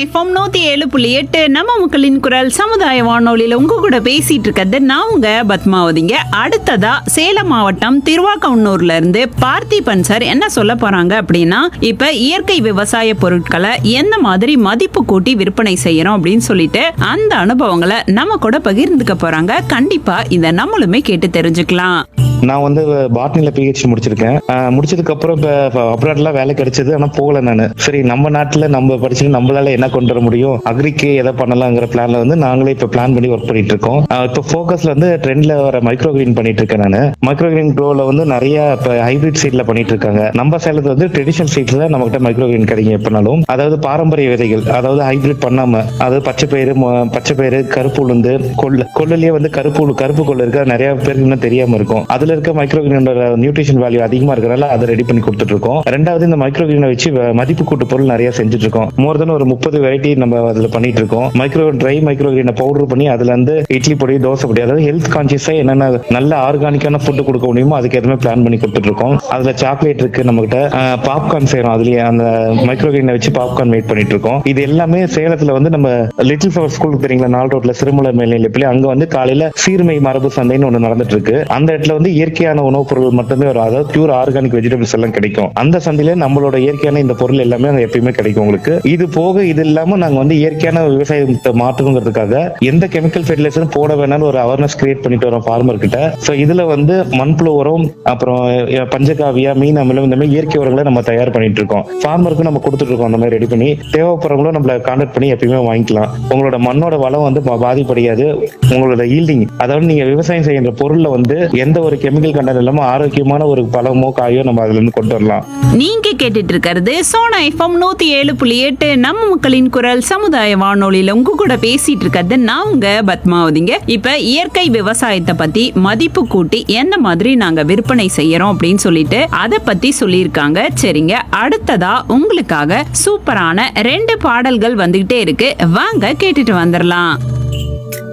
FM நூத்தி ஏழு புள்ளி எட்டு நம்ம மக்களின் குரல் சமுதாய வானொலியில உங்க கூட பேசிட்டு இருக்கிறது நான் உங்க பத்மாவதிங்க அடுத்ததா சேலம் மாவட்டம் திருவாக்கவுன்னூர்ல இருந்து பார்த்திபன் சார் என்ன சொல்ல போறாங்க அப்படின்னா இப்ப இயற்கை விவசாய பொருட்களை எந்த மாதிரி மதிப்பு கூட்டி விற்பனை செய்யறோம் அப்படின்னு சொல்லிட்டு அந்த அனுபவங்களை நம்ம கூட பகிர்ந்துக்க போறாங்க கண்டிப்பா இத நம்மளுமே கேட்டு தெரிஞ்சுக்கலாம் நான் வந்து பாட்னில பிஹெச்டி முடிச்சிருக்கேன் அஹ் முடிச்சதுக்கு அப்புறம் இப்போ அப்ராட்லாம் வேலை கிடைச்சது ஆனா போகல நான் சரி நம்ம நாட்டுல நம்ம படிச்சுட்டு நம்மளால என்ன கொண்டு வர முடியும் அக்ரிக்கு எதை பண்ணலாங்கிற பிளான்ல வந்து நாங்களே இப்ப பிளான் பண்ணி ஒர்க் பண்ணிட்டு இருக்கோம் அஹ் இப்போ ஃபோக்கஸ்ல வந்து ட்ரெண்ட்ல வர மைக்ரோ கிரீன் பண்ணிட்டு இருக்கேன் நான் மைக்ரோ கிரீன் க்ரோல வந்து நிறைய இப்போ ஹைபிரிட் சீட்ல பண்ணிட்டு இருக்காங்க நம்ம சேலத்துல வந்து ட்ரெடிஷனல் சீட்ல நம்ம கிட்ட மைக்ரோ கிரீன் கிடைக்கும் எப்பனாலும் அதாவது பாரம்பரிய விதைகள் அதாவது ஹைபிரிட் பண்ணாம அதாவது பச்சை பயிறு மொ- பச்சை பயிறு கருப்பு உளுந்து கொள்ளு கொள்ளுலயே வந்து கருப்பு உளு- கருப்பு கொள்ளு இருக்கு அது நிறைய பேருக்கு இன்னும் தெரியாம இருக்கும் அதுல இருக்க மைக்ரோ கிரீனோட நியூட்ரிஷன் வேல்யூ அதிகமா இருக்கறனால அதை ரெடி பண்ணி கொடுத்துட்டு இருக்கோம் ரெண்டாவது இந்த மைக்ரோ கிரீனை வச்சு வ- மதிப்பு கூட்டு பொருள் நிறைய செஞ்சுட்டு இருக்கோம் மோர் தென் ஒரு முப்பது வெரைட்டி நம்ம அதுல பண்ணிட்டு இருக்கோம் மைக்ரோ ட்ரை மைக்ரோ கிரீனை பவுடர் பண்ணி அதுல இருந்து இட்லி பொடி தோசை பொடி அதாவது ஹெல்த் கான்சியஸா என்னென்ன நல்ல ஆர்கானிக்கான ஃபுட் கொடுக்க முடியுமோ அதுக்கு எதுவுமே பிளான் பண்ணி கொடுத்துட்டு இருக்கோம் அதுல சாக்லேட் இருக்கு நம்ம கிட்ட பாப்கார்ன் செய்யறோம் அதுலயே அந்த மைக்ரோ கிரீனை வச்சு பாப்கார்ன் மேட் பண்ணிட்டு இருக்கோம் இது எல்லாமே சேலத்துல வந்து நம்ம லிட்டில் ஃபிளவர் ஸ்கூலுக்கு தெரியுங்களா நால் ரோட்ல சிறுமலை மேல்நிலைப்பள்ளி அங்க வந்து காலையில சீர்மை மரபு சந்தைன்னு ஒண்ணு நடந்துட்டு இருக்கு அந்த இடத்துல வந்து இயற்கையான உணவுப் பொருள் மட்டுமே வரும் அதாவது பியூர் ஆர்கானிக் வெஜிடபிள்ஸ் எல்லாம் கிடைக்கும் அந்த சந்தையில நம்மளோட இயற்கையான இந்த பொருள் எல்லாமே அங்க எப்பயுமே கிடைக்கும் உங்களுக்கு இது போக இது இல்லாம நாங்க வந்து இயற்கையான விவசாயத்தை மாற்றணுங்கிறதுக்காக எந்த கெமிக்கல் ஃபெர்டிலைசரும் போட வேணாம்னு ஒரு அவேர்னஸ் கிரியேட் பண்ணிட்டு வரோம் ஃபார்மர் கிட்ட சோ இதுல வந்து மண்புழு உரம் அப்புறம் அஹ், பஞ்சகாவியா மீன் அமிலம் இந்த மாதிரி இயற்கை உரங்களை நம்ம தயார் பண்ணிட்டு இருக்கோம் ஃபார்மருக்கு நம்ம கொடுத்துட்டு இருக்கோம் அந்த மாதிரி ரெடி பண்ணி தேவைப்படுறவங்களும் நம்மள கான்டாக்ட் பண்ணி எப்பயுமே வாங்கிக்கலாம் உங்களோட மண்ணோட வளம் வந்து பா- பாதிப்படையாது உங்களோட ஈல்டிங் அதாவது நீங்க விவசாயம் செய்கின்ற பொருள்ல வந்து எந்த ஒரு கெமிக்கல் கண்டென்ட் இல்லாம ஆரோக்கியமான ஒரு பழமோ காயோ நம்ம அதுல இருந்து கொண்டு வரலாம் நீங்க கேட்டுட்டு இருக்கிறது சோனா எஃப்எம் நூத்தி ஏழு புள்ளி எட்டு நம்ம மக்களின் குரல் சமுதாய வானொலியில உங்க கூட பேசிட்டு இருக்கிறது நான் உங்க பத்மாவதிங்க இப்ப இயற்கை விவசாயத்தை பத்தி மதிப்பு கூட்டி எந்த மாதிரி நாங்க விற்பனை செய்யறோம் அப்படின்னு சொல்லிட்டு அதை பத்தி சொல்லியிருக்காங்க சரிங்க அடுத்ததா உங்களுக்காக சூப்பரான ரெண்டு பாடல்கள் வந்துகிட்டே இருக்கு வாங்க கேட்டுட்டு வந்துடலாம்